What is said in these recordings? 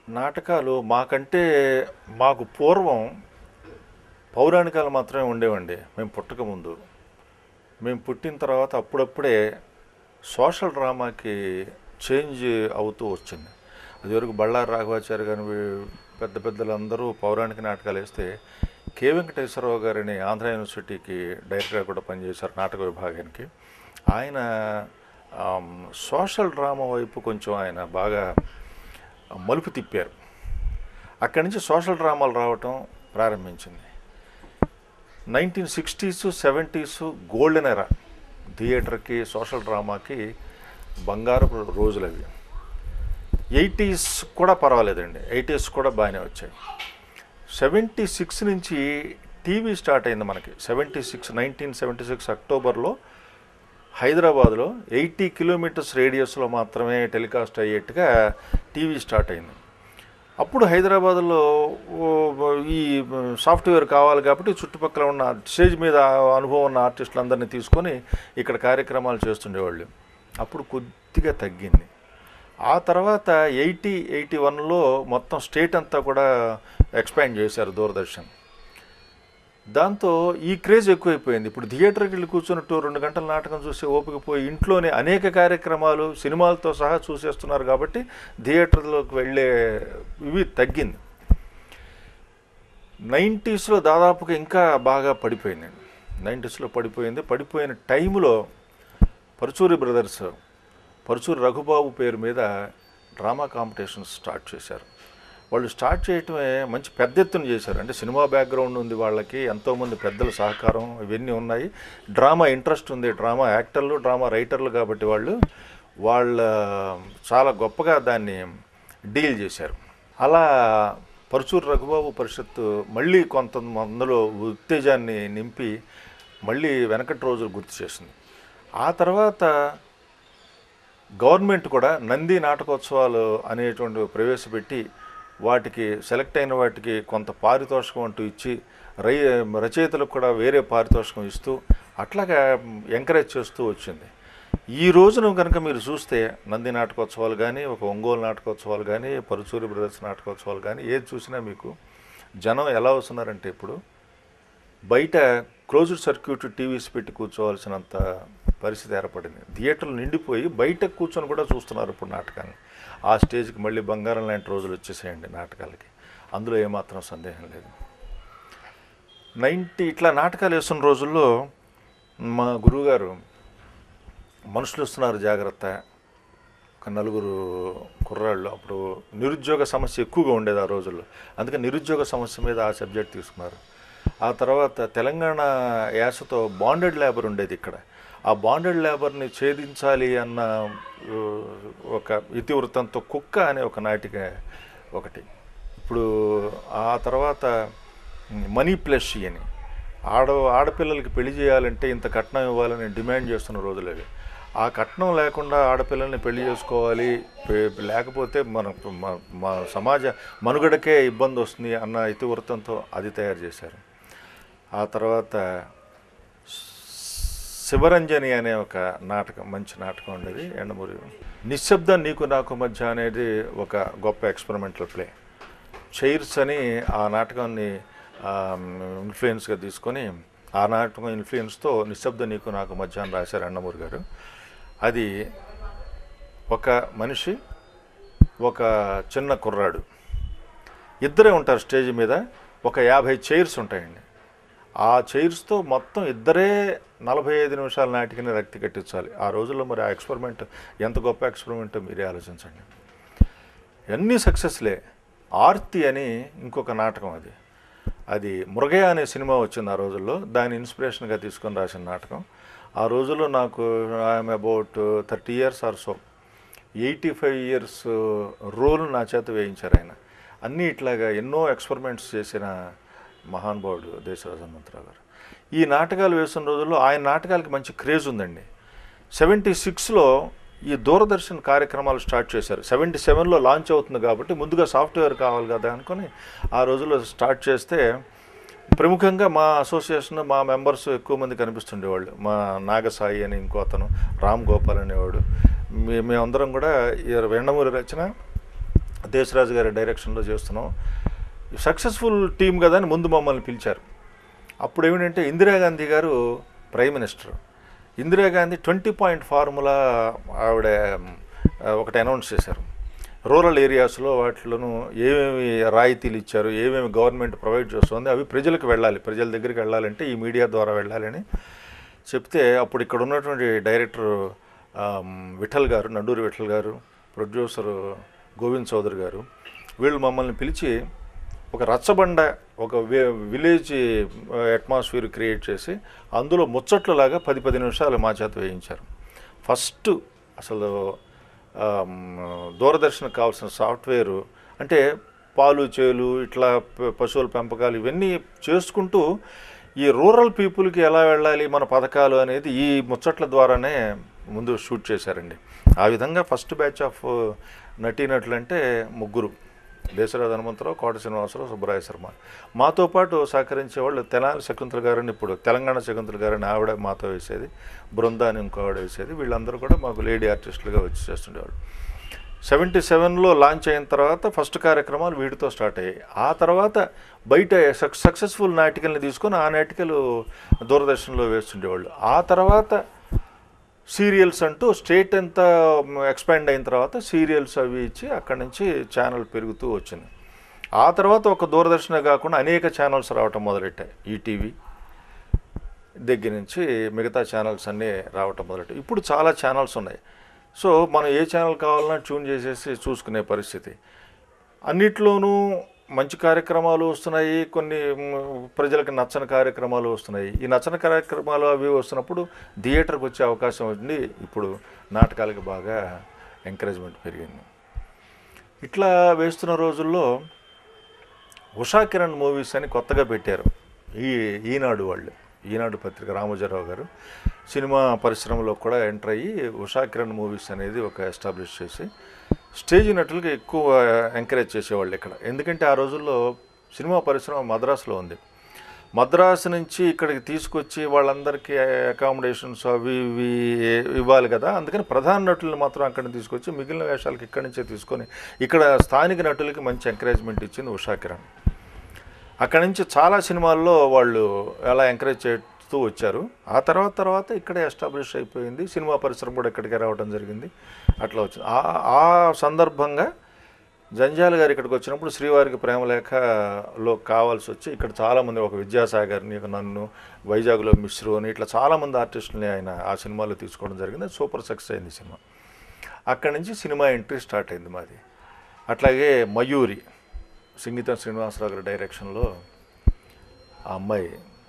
నాటకాలు మాకంటే మాకు పూర్వం పౌరాణికాలు మాత్రమే ఉండేవండి మేము పుట్టక ముందు మేము పుట్టిన తర్వాత అప్పుడప్పుడే సోషల్ డ్రామాకి చేంజ్ అవుతూ వచ్చింది అది వరకు బళ్ళారి రాఘవాచారి గారి వీ- పెద్ద పెద్దలందరూ పౌరాణిక నాటకాలు వేస్తే కె వెంకటేశ్వరరావు గారిని ఆంధ్ర యూనివర్సిటీకి డైరెక్టర్గా కూడా పనిచేశారు నాటక విభాగానికి ఆయన ఆమ్, సోషల్ డ్రామా వైపు కొంచెం ఆయన బాగా మలుపు తిప్పారు అక్కడి నుంచి సోషల్ డ్రామాలు రావటం ప్రారంభించింది nineteen sixties seventies golden era థియేటర్కి సోషల్ డ్రామాకి బంగారపు రోజులు అవి ఎయిటీస్ కూడా పర్వాలేదండి ఎయిటీస్ కూడా బాగానే వచ్చాయి సెవెంటీ సిక్స్ నుంచి టీవీ స్టార్ట్ అయింది మనకి seventy six nineteen seventy six అక్టోబర్లో హైదరాబాద్లో ఎయిటీ కిలోమీటర్స్ రేడియస్లో మాత్రమే టెలికాస్ట్ అయ్యేట్టుగా టీవీ స్టార్ట్ అయింది అప్పుడు హైదరాబాద్లో ఓ, ఈ సాఫ్ట్వేర్ కావాలి కాబట్టి చుట్టుపక్కల ఉన్న స్టేజ్ మీద అనుభవం ఉన్న ఆర్టిస్టులందరినీ తీసుకొని ఇక్కడ కార్యక్రమాలు చేస్తుండేవాళ్ళు అప్పుడు కొద్దిగా తగ్గింది ఆ తర్వాత ఎయిటీ ఎయిటీ వన్లో మొత్తం స్టేట్ అంతా కూడా ఎక్స్పాండ్ చేశారు దూరదర్శన్ దాంతో ఈ క్రేజ్ ఎక్కువైపోయింది ఇప్పుడు థియేటర్కి వెళ్ళి కూర్చున్నట్టు రెండు గంటల నాటకం చూసి ఓపిక పోయి ఇంట్లోనే అనేక కార్యక్రమాలు సినిమాలతో సహా చూసేస్తున్నారు కాబట్టి థియేటర్లోకి వెళ్ళే ఇవి తగ్గింది నైంటీస్లో దాదాపుగా ఇంకా బాగా పడిపోయింది నైంటీస్లో పడిపోయింది పడిపోయిన టైంలో పరుచూరి బ్రదర్స్ పరుచూరి రఘుబాబు పేరు మీద డ్రామా కాంపిటీషన్ స్టార్ట్ చేశారు వాళ్ళు స్టార్ట్ చేయటమే మంచి పెద్ద ఎత్తున చేశారు అంటే సినిమా బ్యాక్గ్రౌండ్ ఉంది వాళ్ళకి ఎంతోమంది పెద్దల సహకారం ఇవన్నీ ఉన్నాయి డ్రామా ఇంట్రెస్ట్ ఉంది డ్రామా యాక్టర్లు డ్రామా రైటర్లు కాబట్టి వాళ్ళు వాళ్ళ చాలా గొప్పగా దాన్ని డీల్ చేశారు అలా పరుచూరు రఘుబాబు పరిషత్తు మళ్ళీ కొంత మందిలో ఉత్తేజాన్ని నింపి మళ్ళీ వెనకటి రోజులు గుర్తు చేసింది ఆ తర్వాత గవర్నమెంట్ కూడా నంది నాటకోత్సవాలు అనేటువంటి ప్రవేశపెట్టి వాటికి సెలెక్ట్ అయిన వాటికి కొంత పారితోషికం అంటూ ఇచ్చి రై రచయితలకు కూడా వేరే పారితోషికం ఇస్తూ అట్లాగా ఎంకరేజ్ చేస్తూ వచ్చింది ఈ రోజున కనుక మీరు చూస్తే నంది నాటకోత్సవాలు కానీ ఒక ఒంగోలు నాటకోత్సవాలు కానీ పరుచూరి బ్రదర్స్ నాటకోత్సవాలు కానీ ఏది చూసినా మీకు జనం ఎలా వస్తున్నారంటే ఇప్పుడు బయట క్లోజ్డ్ సర్క్యూట్ టీవీస్ పెట్టి కూర్చోవాల్సినంత పరిస్థితి ఏర్పడింది థియేటర్లు నిండిపోయి బయట కూర్చొని కూడా చూస్తున్నారు ఇప్పుడు నాటకాన్ని ఆ స్టేజ్కి మళ్ళీ బంగారం లాంటి రోజులు వచ్చేసేయండి నాటకాలకి అందులో ఏమాత్రం సందేహం లేదు నైంటీ ఇట్లా నాటకాలు వేస్తున్న రోజుల్లో మా గురువుగారు మనుషులు వస్తున్నారు జాగ్రత్త ఒక నలుగురు కుర్రాళ్ళు అప్పుడు నిరుద్యోగ సమస్య ఎక్కువగా ఉండేది ఆ రోజుల్లో అందుకని నిరుద్యోగ సమస్య మీద ఆ సబ్జెక్ట్ తీసుకున్నారు ఆ తర్వాత తెలంగాణ యాసతో బాండెడ్ లేబర్ ఉండేది ఇక్కడ ఆ బాండెడ్ లేబర్ని ఛేదించాలి అన్న ఉ, ఒక ఇతివృత్తంతో కుక్క అనే ఒక నాటిక ఒకటి ఇప్పుడు ఆ తర్వాత మనీ ప్లస్ అని ఆడ ఆడపిల్లలకి పెళ్లి చేయాలంటే ఇంత కట్నం ఇవ్వాలని డిమాండ్ చేస్తున్న రోజులు అవి ఆ కట్నం లేకుండా ఆడపిల్లల్ని పెళ్లి చేసుకోవాలి పె- లేకపోతే మన మ- మా సమాజ మనుగడకే ఇబ్బంది వస్తుంది అన్న ఇతివృత్తంతో అది తయారు చేశారు ఆ తర్వాత శివరంజని అనే ఒక నాటకం మంచి నాటకం ఉండేది ఎండమూరి నిశ్శబ్దం నీకు నాకు మధ్య అనేది ఒక గొప్ప ఎక్స్పెరిమెంటల్ ప్లే చైర్స్ అని ఆ నాటకాన్ని ఇన్ఫ్లుయెన్స్గా తీసుకొని ఆ నాటకం ఇన్ఫ్లుయెన్స్తో నిశ్శబ్దం నీకు నాకు మధ్య అని రాశారు అన్నమూరి గారు అది ఒక మనిషి ఒక చిన్న కుర్రాడు ఇద్దరే ఉంటారు స్టేజ్ మీద ఒక యాభై చైర్స్ ఉంటాయండి ఆ చైర్స్తో మొత్తం ఇద్దరే నలభై ఐదు నిమిషాల నాటికని రక్తి కట్టించాలి ఆ రోజుల్లో మరి ఆ ఎక్స్పెరిమెంట్ ఎంత గొప్ప ఎక్స్పెరిమెంట్ మీరే ఆలోచించండి అన్నీ సక్సెస్లే ఆర్తి అని ఇంకొక నాటకం అది అది మృగయ అనే సినిమా వచ్చింది ఆ రోజుల్లో దాని ఇన్స్పిరేషన్గా తీసుకొని రాసిన నాటకం ఆ రోజుల్లో నాకు I'm about thirty years or so eighty five years role నా చేత వేయించారు ఆయన అన్నీ ఇట్లాగా ఎన్నో ఎక్స్పెరిమెంట్స్ చేసిన మహానుభావుడు దేశరాజ హనుమంతరావు గారు ఈ నాటకాలు వేసిన రోజుల్లో ఆయన నాటకాలకి మంచి క్రేజ్ ఉందండి సెవెంటీ సిక్స్లో ఈ దూరదర్శన్ కార్యక్రమాలు స్టార్ట్ చేశారు సెవెంటీ సెవెన్లో లాంచ్ అవుతుంది కాబట్టి ముందుగా సాఫ్ట్వేర్ కావాలి కదా అనుకొని ఆ రోజుల్లో స్టార్ట్ చేస్తే ప్రముఖంగా మా అసోసియేషన్ మా మెంబర్స్ ఎక్కువ మంది కనిపిస్తుండేవాళ్ళు మా నాగసాయి అని ఇంకో అతను రామ్ గోపాల్ అనేవాడు మే మేమందరం కూడా ఈ వెండమూరి రచన దేశరాజు గారి డైరెక్షన్లో చేస్తున్నాం సక్సెస్ఫుల్ టీం కదా అని ముందు మమ్మల్ని పిలిచారు అప్పుడు ఏమిటంటే ఇందిరాగాంధీ గారు prime minister Indira Gandhi twenty point formula ఆవిడ ఆ, ఒకటి అనౌన్స్ చేశారు రూరల్ ఏరియాస్లో వాటిలోనూ ఏమేమి రాయితీలు ఇచ్చారు ఏమేమి గవర్నమెంట్ ప్రొవైడ్ చేస్తుంది అవి ప్రజలకు వెళ్ళాలి ప్రజల దగ్గరికి వెళ్ళాలంటే ఈ మీడియా ద్వారా వెళ్ళాలని చెప్తే అప్పుడు ఇక్కడ ఉన్నటువంటి డైరెక్టర్ ఆమ్, విఠల్ గారు నండూరి విఠల్ గారు ప్రొడ్యూసర్ గోవింద్ చౌదరి గారు వీళ్ళు మమ్మల్ని పిలిచి ఒక రచ్చబండ ఒక వి- విలేజ్ అట్మాస్ఫియర్ క్రియేట్ చేసి అందులో ముచ్చట్లలాగా పది పది నిమిషాలు మా చేత వేయించారు ఫస్ట్ అసలు ఆమ్, దూరదర్శన్కి కావాల్సిన సాఫ్ట్వేరు అంటే పాలు చేలు ఇట్లా ప- పశువుల పెంపకాలు ఇవన్నీ చేసుకుంటూ ఈ రూరల్ పీపుల్కి ఎలా వెళ్ళాలి మన పథకాలు అనేది ఈ ముచ్చట్ల ద్వారానే ముందు షూట్ చేశారండి ఆ విధంగా ఫస్ట్ బ్యాచ్ ఆఫ్ నటీనటులు అంటే ముగ్గురు దేశరాజు హనుమంతరావు కోట శ్రీనివాసరావు సుబ్బరాయ శర్మ మాతో పాటు సహకరించే వాళ్ళు తెనాలి శకుంతల గారని ఇప్పుడు తెలంగాణ శకుంతల గారని ఆవిడ మాతో వేసేది బృందా అని ఇంకో ఆవిడ వేసేది వీళ్ళందరూ కూడా మాకు లేడీ ఆర్టిస్టులుగా వచ్చి చేస్తుండేవాళ్ళు సెవెంటీ సెవెన్లో లాంచ్ అయిన తర్వాత ఫస్ట్ కార్యక్రమాలు వీటితో స్టార్ట్ అయ్యాయి ఆ తర్వాత బయట సక్ సక్సెస్ఫుల్ నాటికల్ని తీసుకొని ఆ నాటికలు దూరదర్శన్లో వేస్తుండేవాళ్ళు ఆ తర్వాత సీరియల్స్ అంటూ స్టేట్ అంతా ఎక్స్పాండ్ అయిన తర్వాత సీరియల్స్ అవి ఇచ్చి అక్కడి నుంచి ఛానల్ పెరుగుతూ వచ్చింది ఆ తర్వాత ఒక దూరదర్శనే కాకుండా అనేక ఛానల్స్ రావటం మొదలెట్టాయి ఈటీవీ దగ్గర నుంచి మిగతా ఛానల్స్ అన్నీ రావటం మొదలెట్టాయి ఇప్పుడు చాలా ఛానల్స్ ఉన్నాయి సో మనం ఏ ఛానల్ కావాలన్నా ట్యూన్ చేసేసి చూసుకునే పరిస్థితి అన్నిట్లోనూ మంచి కార్యక్రమాలు వస్తున్నాయి కొన్ని మ్, ప్రజలకు నచ్చని కార్యక్రమాలు వస్తున్నాయి ఈ నచ్చని కార్యక్రమాలు అవి వస్తున్నప్పుడు థియేటర్కి వచ్చే అవకాశం ఉంది ఇప్పుడు నాటకాలకి బాగా ఎంకరేజ్మెంట్ పెరిగింది ఇట్లా వేస్తున్న రోజుల్లో ఉషా కిరణ్ మూవీస్ అని కొత్తగా పెట్టారు ఈ ఈనాడు వాళ్ళు ఈనాడు పత్రిక రామోజీరావు గారు సినిమా పరిశ్రమలో కూడా ఎంటర్ అయ్యి ఉషా కిరణ్ మూవీస్ అనేది ఒక ఎస్టాబ్లిష్ చేసి స్టేజ్ నటులకి ఎక్కువ ఎంకరేజ్ చేసేవాళ్ళు ఇక్కడ ఎందుకంటే ఆ రోజుల్లో సినిమా పరిశ్రమ మద్రాసులో ఉంది మద్రాసు నుంచి ఇక్కడికి తీసుకొచ్చి వాళ్ళందరికీ అకామిడేషన్స్ అవి ఇవి ఇవ్వాలి కదా అందుకని ప్రధాన నటులను మాత్రం అక్కడిని తీసుకొచ్చి మిగిలిన వేషాలకి ఇక్కడి నుంచే తీసుకొని ఇక్కడ స్థానిక నటులకి మంచి ఎంకరేజ్మెంట్ ఇచ్చింది ఉషా కిరణ్ అక్కడి నుంచి చాలా సినిమాల్లో వాళ్ళు అలా ఎంకరేజ్ చేస్తూ వచ్చారు ఆ తర్వాత తర్వాత ఇక్కడే ఎస్టాబ్లిష్ అయిపోయింది సినిమా పరిశ్రమ కూడా ఇక్కడికే రావడం జరిగింది అట్లా వచ్చింది ఆ- ఆ సందర్భంగా జంజాల గారు ఇక్కడికి వచ్చినప్పుడు శ్రీవారికి ప్రేమలేఖలో కావాల్సి వచ్చి ఇక్కడ చాలామంది ఒక విద్యాసాగర్ని ఒక నన్ను వైజాగ్లో మిశ్రు అని ఇట్లా చాలామంది ఆర్టిస్టులని ఆయన ఆ సినిమాలో తీసుకోవడం జరిగింది అది సూపర్ సక్సెస్ అయింది సినిమా అక్కడి నుంచి సినిమా ఎంట్రీ స్టార్ట్ అయింది మాది అట్లాగే మయూరి సింగీతం శ్రీనివాసరావు గారి డైరెక్షన్లో ఆ అమ్మాయి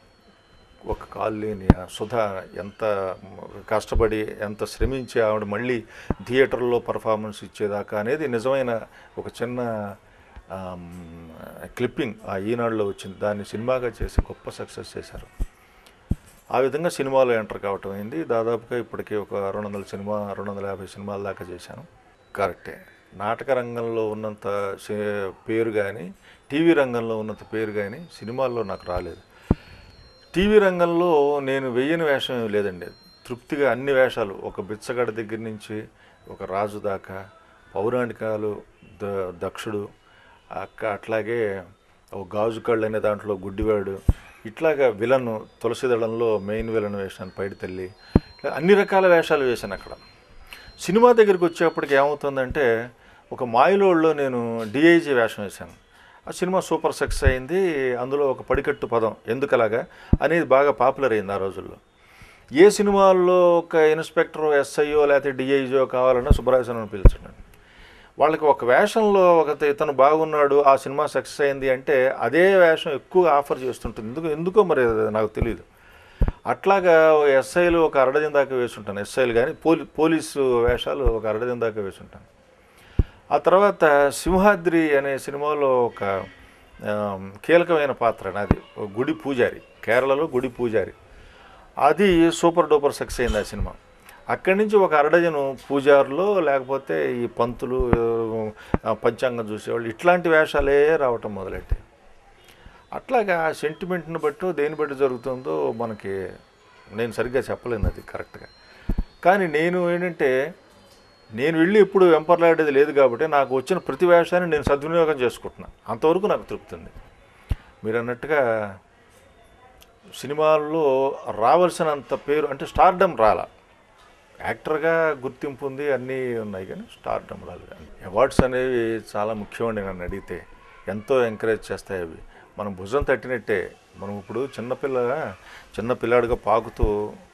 ఒక కాలు లేని ఆ సుధ ఎంత కష్టపడి ఎంత శ్రమించి ఆవిడ మళ్ళీ థియేటర్లో పర్ఫార్మెన్స్ ఇచ్చేదాకా అనేది నిజమైన ఒక చిన్న ఆమ్, క్లిప్పింగ్ ఆ ఈనాడులో వచ్చింది దాన్ని సినిమాగా చేసి గొప్ప సక్సెస్ చేశారు ఆ విధంగా సినిమాలో ఎంటర్ కావటం అయింది దాదాపుగా ఇప్పటికీ ఒక రెండు వందల సినిమా రెండు వందల యాభై సినిమాల దాకా చేశాను కరెక్టే నాటక రంగంలో ఉన్నంత సే- పేరు కానీ టీవీ రంగంలో ఉన్నంత పేరు కానీ సినిమాల్లో నాకు రాలేదు టీవీ రంగంలో నేను వెయ్యని వేషం ఏమీ లేదండి తృప్తిగా అన్ని వేషాలు ఒక బిచ్చగడ దగ్గర నుంచి ఒక రాజు దాకా పౌరాణికాలు ద దక్షుడు అక్క అట్లాగే ఒక గాజు కళ్ళు అనే దాంట్లో గుడ్డివాడు ఇట్లాగా విలన్ తులసిదళంలో మెయిన్ విలన్ వేశాను పైడి తల్లి ఇట్లా అన్ని రకాల వేషాలు వేశాను అక్కడ సినిమా దగ్గరికి వచ్చేప్పటికి ఏమవుతుందంటే ఒక మాయలోడ్లో నేను డిఐజీ వేషం వేశాను ఆ సినిమా సూపర్ సక్సెస్ అయింది అందులో ఒక పడికట్టు పదం ఎందుకలాగా అనేది బాగా పాపులర్ అయింది ఆ రోజుల్లో ఏ సినిమాల్లో ఒక ఇన్స్పెక్టర్ ఎస్ఐఓ లేకపోతే డిఐజో కావాలన్నా సుబ్బరాజన్ పిలిచాను వాళ్ళకి ఒక వేషంలో ఒక ఇతను బాగున్నాడు ఆ సినిమా సక్సెస్ అయింది అంటే అదే వేషం ఎక్కువ ఆఫర్ చేస్తుంటుంది ఎందుకు ఎందుకో మరి అది నాకు తెలియదు అట్లాగా ఎస్ఐలు ఒక అరడజన్ దాకా వేసుంటాను ఎస్ఐలు కానీ పోలీ పోలీసు వేషాలు ఒక అరడజన్ దాకా వేసుంటాను ఆ తర్వాత సింహాద్రి అనే సినిమాలో ఒక ఆమ్, కీలకమైన పాత్ర నాది ఒక గుడి పూజారి కేరళలో గుడి పూజారి అది సూపర్ డూపర్ సక్సెస్ అయింది ఆ సినిమా అక్కడి నుంచి ఒక అరడజను పూజారులు లేకపోతే ఈ పంతులు ఆ, పంచాంగం చూసేవాళ్ళు ఇట్లాంటి వేషాలే రావటం మొదలెట్టాయి అట్లాగా ఆ సెంటిమెంట్ని బట్టో దేని బట్టి జరుగుతుందో మనకి నేను సరిగ్గా చెప్పలేను అది కరెక్ట్గా కానీ నేను ఏంటంటే నేను వెళ్ళి ఇప్పుడు వెంపర్లాడేది లేదు కాబట్టి నాకు వచ్చిన ప్రతి వేషాన్ని నేను సద్వినియోగం చేసుకుంటున్నాను అంతవరకు నాకు తృప్తి ఉంది మీరు అన్నట్టుగా సినిమాల్లో రావాల్సినంత పేరు అంటే స్టార్డమ్ రాలా యాక్టర్గా గుర్తింపు ఉంది అన్నీ ఉన్నాయి కానీ స్టార్డమ్ రాలేదు అవార్డ్స్ అనేవి చాలా ముఖ్యమండి నన్ను అడిగితే ఎంతో ఎంకరేజ్ చేస్తాయి అవి మనం భుజం తట్టినట్టే మనం ఇప్పుడు చిన్నపిల్ల చిన్న పిల్లాడిగా పాకుతూ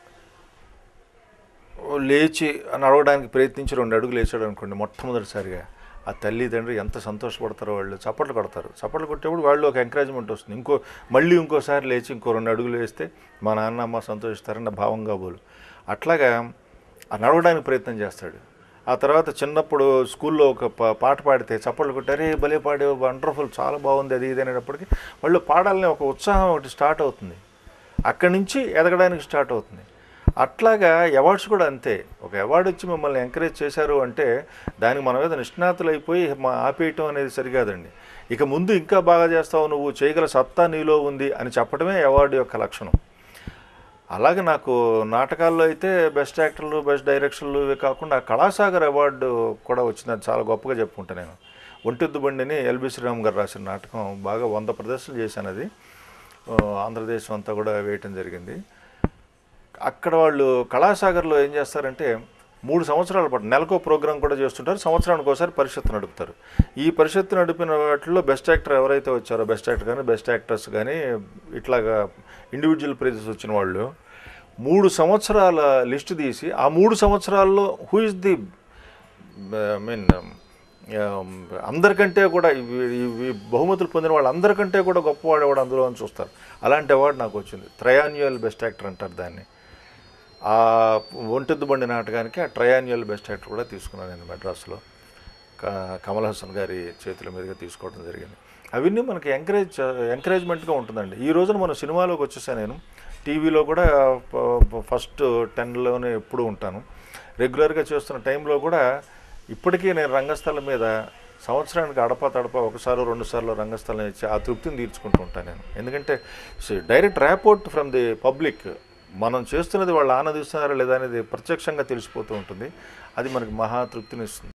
లేచి నడవడానికి ప్రయత్నించి రెండు అడుగులు వేసాడు అనుకోండి మొట్టమొదటిసారిగా ఆ తల్లిదండ్రి ఎంత సంతోషపడతారో వాళ్ళు చప్పట్లు కొడతారు చప్పట్లు కొట్టేప్పుడు వాళ్ళు ఒక ఎంకరేజ్మెంట్ వస్తుంది ఇంకో మళ్ళీ ఇంకోసారి లేచి ఇంకో రెండు అడుగులు వేస్తే మా నాన్న అమ్మ సంతోషిస్తారన్న భావంగా బోలు అట్లాగా ఆ నడవడానికి ప్రయత్నం చేస్తాడు ఆ తర్వాత చిన్నప్పుడు స్కూల్లో ఒక పా- పాట పాడితే చప్పట్లు కొట్టారే భలే పాడే వండర్ఫుల్ చాలా బాగుంది అది ఇది అనేటప్పటికి వాళ్ళు పాడాలని ఒక ఉత్సాహం ఒకటి స్టార్ట్ అవుతుంది అక్కడి నుంచి ఎదగడానికి స్టార్ట్ అవుతుంది అట్లాగా అవార్డ్స్ కూడా అంతే ఒక అవార్డు వచ్చి మిమ్మల్ని ఎంకరేజ్ చేశారు అంటే దానికి మన మీద నిష్ణాతులు అయిపోయి మా ఆపేయటం అనేది సరికాదండి ఇక ముందు ఇంకా బాగా చేస్తావు నువ్వు చేయగల సత్తా నీలో ఉంది అని చెప్పడమే అవార్డు యొక్క లక్షణం అలాగే నాకు నాటకాల్లో అయితే బెస్ట్ యాక్టర్లు బెస్ట్ డైరెక్షన్లు ఇవి కాకుండా కళాసాగర్ అవార్డు కూడా వచ్చింది అది చాలా గొప్పగా చెప్పుకుంటా నేను ఒంటిద్దు బండిని ఎల్బి శ్రీరామ్ గారు రాసిన నాటకం బాగా వంద ప్రదర్శనలు చేశాను అది ఆ, ఆంధ్రదేశం అంతా కూడా వేయటం జరిగింది అక్కడ వాళ్ళు కళాసాగర్లో ఏం చేస్తారంటే మూడు సంవత్సరాల పాటు నెలకో ప్రోగ్రాం కూడా చేస్తుంటారు సంవత్సరానికి ఒకసారి పరిషత్తు నడుపుతారు ఈ పరిషత్తు నడిపిన వాటిలో బెస్ట్ యాక్టర్ ఎవరైతే వచ్చారో బెస్ట్ యాక్టర్ కానీ బెస్ట్ యాక్టర్స్ కానీ ఇట్లాగా ఇండివిజువల్ ప్రైజెస్ వచ్చిన వాళ్ళు మూడు సంవత్సరాల లిస్ట్ తీసి ఆ మూడు సంవత్సరాల్లో who is the I mean అందరికంటే కూడా ఇవి ఇవి బహుమతులు పొందిన వాళ్ళందరికంటే కూడా గొప్పవాడు ఎవడు అందులో అని చూస్తారు అలాంటి అవార్డు నాకు వచ్చింది ట్రయాన్యువల్ బెస్ట్ యాక్టర్ అంటారు దాన్ని ఆ ఒంటెద్దు బండి నాటకానికి ఆ ట్రయాన్యువల్ బెస్ట్ యాక్టర్ కూడా తీసుకున్నాను నేను మెడ్రాస్లో క- కమల్ హాసన్ గారి చేతుల మీదుగా తీసుకోవడం జరిగింది అవన్నీ మనకి ఎంకరేజ్ ఎంకరేజ్మెంట్గా ఉంటుందండి ఈ రోజున మన సినిమాలోకి వచ్చేసాను నేను టీవీలో కూడా ప- ఫస్ట్ టెన్లోనే ఎప్పుడు ఉంటాను రెగ్యులర్గా చేస్తున్న టైంలో కూడా ఇప్పటికీ నేను రంగస్థలం మీద సంవత్సరానికి అడపా తడప ఒకసారి రెండు సార్లు రంగస్థలం ఇచ్చి ఆ తృప్తిని తీర్చుకుంటూ ఉంటాను నేను ఎందుకంటే direct rapport from the public మనం చేస్తున్నది వాళ్ళు ఆనందిస్తున్నారా లేదా అనేది ప్రత్యక్షంగా తెలిసిపోతూ ఉంటుంది అది మనకి మహా తృప్తిని ఇస్తుంది